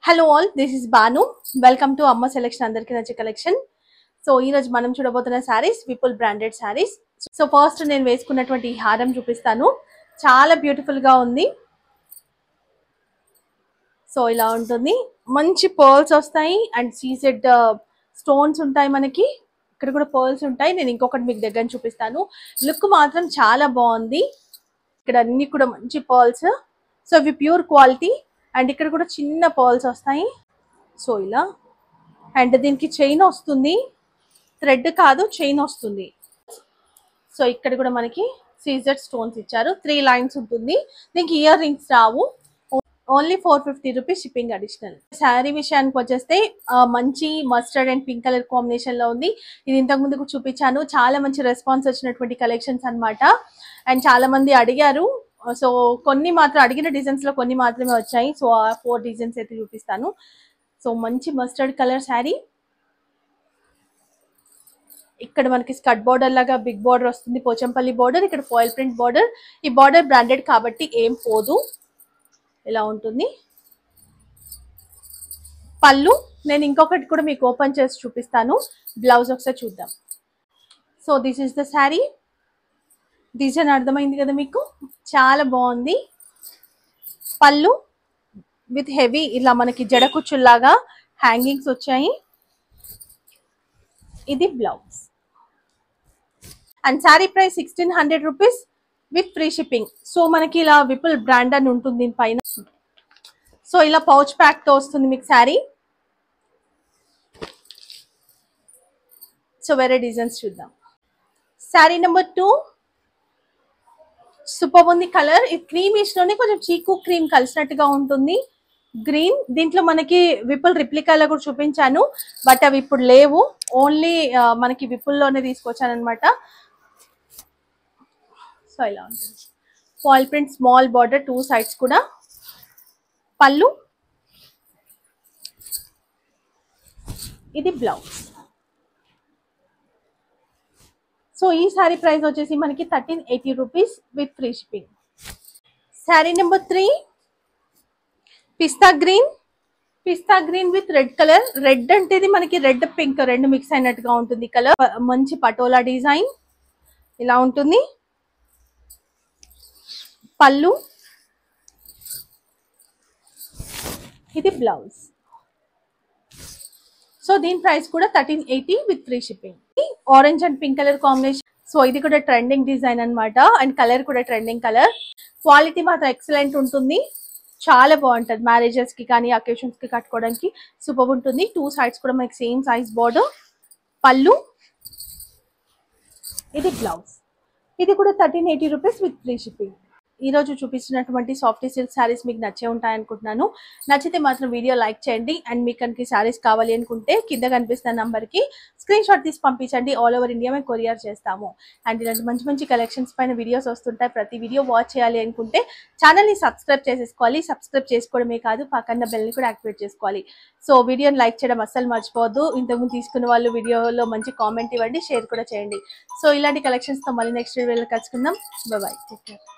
hello all this is Banu welcome to Amma selection అందరికీ నచ్చే collection so ఈ రోజు మనం చూడబోతున్న saris Vipul branded saris so first నేను వేసుకున్నటువంటి ఈ హారం చూపిస్తాను చాలా బ్యూటిఫుల్ గా ఉంది సో ఇలా ఉంటుంది మంచి పర్ల్స్ వస్తాయి అండ్ సీసెడ్ స్టోన్స్ ఉంటాయి మనకి ఇక్కడ కూడా పర్ల్స్ ఉంటాయి నేను ఇంకొకటి మీకు దగ్గర చూపిస్తాను లుక్ మాత్రం చాలా బాగుంది ఇక్కడ అన్ని కూడా మంచి పర్ల్స్ సో ఇవి ప్యూర్ క్వాలిటీ అండ్ ఇక్కడ కూడా చిన్న పర్ల్స్ వస్తాయి సో ఇలా అండ్ దీనికి చైన్ వస్తుంది థ్రెడ్ కాదు చైన్ వస్తుంది సో ఇక్కడ కూడా మనకి సీజర్ స్టోన్స్ ఇచ్చారు త్రీ లైన్స్ ఉంటుంది దీనికి ఇయర్ రింగ్స్ రావు only four fifty rupees shipping additional sari విషయానికి వచ్చేస్తే ఆ, మంచి mustard and pink colour combination లో ఉంది ఇది ఇంతకు ముందుకు చూపించాను చాలా మంచి రెస్పాన్స్ వచ్చినటువంటి కలెక్షన్స్ అన్నమాట అండ్ చాలా మంది అడిగారు సో కొన్ని మాత్రం అడిగిన డిజైన్స్ లో కొన్ని మాత్రమే వచ్చాయి సో ఆ ఫోర్ డిజైన్స్ అయితే చూపిస్తాను సో మంచి మస్టర్డ్ కలర్ శారీ ఇక్కడ మనకి స్కట్ బార్డర్ లాగా బిగ్ బార్డర్ వస్తుంది పోచంపల్లి బార్డర్ ఇక్కడ ఫాయిల్ ప్రింట్ బార్డర్ ఈ బార్డర్ బ్రాండెడ్ కాబట్టి ఏం పోదు ఇలా ఉంటుంది పళ్ళు నేను ఇంకొకటి కూడా మీకు ఓపెన్ చేసి చూపిస్తాను బ్లౌజ్ ఒకసారి చూద్దాం so this is the sari design అర్థమైంది కదా మీకు చాలా బాగుంది పళ్ళు విత్ హెవీ ఇలా మనకి జడ కుచ్చుల్లాగా హ్యాంగింగ్స్ వచ్చాయి ఇది blouse and sari price sixteen hundred rupees with free shipping so మనకి ఇలా విపుల్ బ్రాండ్ అని ఉంటుంది దీని పైన సో ఇలా పౌచ్ ప్యాక్ తో వస్తుంది మీకు శారీ సో వేరే డిజైన్స్ చూద్దాం శారీ నెంబర్ టూ సూపర్ ఉంది కలర్ ఈ క్రీమిష్ లోనే కొంచెం చీకు క్రీమ్ కలిసినట్టుగా ఉంటుంది గ్రీన్ దీంట్లో మనకి విపుల్ రిప్లికాలో కూడా చూపించాను బట్ అవి ఇప్పుడు లేవు ఓన్లీ మనకి విపుల్లోనే తీసుకొచ్చాను అనమాట సో ఇలా ఉంటుంది foil print small border two sides కూడా పళ్ళు ఇది బ్లౌజ్ సో ఈ శారీ ప్రైస్ వచ్చేసి మనకి thirteen eighty rupees with free shipping sari number three pista green pista green with red colour red అంటే ఇది మనకి రెడ్ పింక్ రెండు మిక్స్ అయినట్టుగా ఉంటుంది కలర్ మంచి పటోలా డిజైన్ ఇలా ఉంటుంది పళ్ళు ఇది బ్లౌజ్ సో దీని ప్రైస్ కూడా thirteen eighty with free shipping orange and pink colour combination so ఇది కూడా ట్రెండింగ్ డిజైన్ అన్నమాట అండ్ కలర్ కూడా ట్రెండింగ్ కలర్ క్వాలిటీ మాత్రం ఎక్సలెంట్ ఉంటుంది చాలా బాగుంటుంది మ్యారేజెస్ కి కానీ అకేషన్స్ కి కట్టుకోవడానికి సూపర్ ఉంటుంది టూ సైడ్స్ కూడా మనకి సేమ్ సైజ్ బోర్డర్ పళ్ళు ఇది బ్లౌజ్ ఇది కూడా thirteen eighty rupees with free shipping ఈ రోజు చూపించినటువంటి సాఫ్ట్ సిల్క్ శారీస్ మీకు నచ్చే ఉంటాయి అనుకుంటున్నాను నచ్చితే మాత్రం వీడియో లైక్ చేయండి అండ్ మీకు కనుక శారీస్ కావాలి అనుకుంటే కింద కనిపిస్తున్న నంబర్కి స్క్రీన్ షాట్ తీసి పంపించండి ఆల్ ఓవర్ ఇండియా మేము కొరియర్ చేస్తాము అండ్ ఇలాంటి మంచి మంచి కలెక్షన్స్ పైన వీడియోస్ వస్తుంటాయి ప్రతి వీడియో వాచ్ చేయాలి అనుకుంటే ఛానల్ని సబ్స్క్రైబ్ చేసేసుకోవాలి సబ్స్క్రైబ్ చేసుకోవడమే కాదు పక్కన బెల్ని కూడా యాక్టివేట్ చేసుకోవాలి సో వీడియోని లైక్ చేయడం అస్సలు మర్చిపోవద్దు ఇంతకుముందు తీసుకున్న వాళ్ళు వీడియోలో మంచి కామెంట్ ఇవ్వండి షేర్ కూడా చేయండి సో ఇలాంటి కలెక్షన్స్తో మళ్ళీ నెక్స్ట్ వీడియోలో కలుసుకుందాం బాయ్ టేక్ కేర్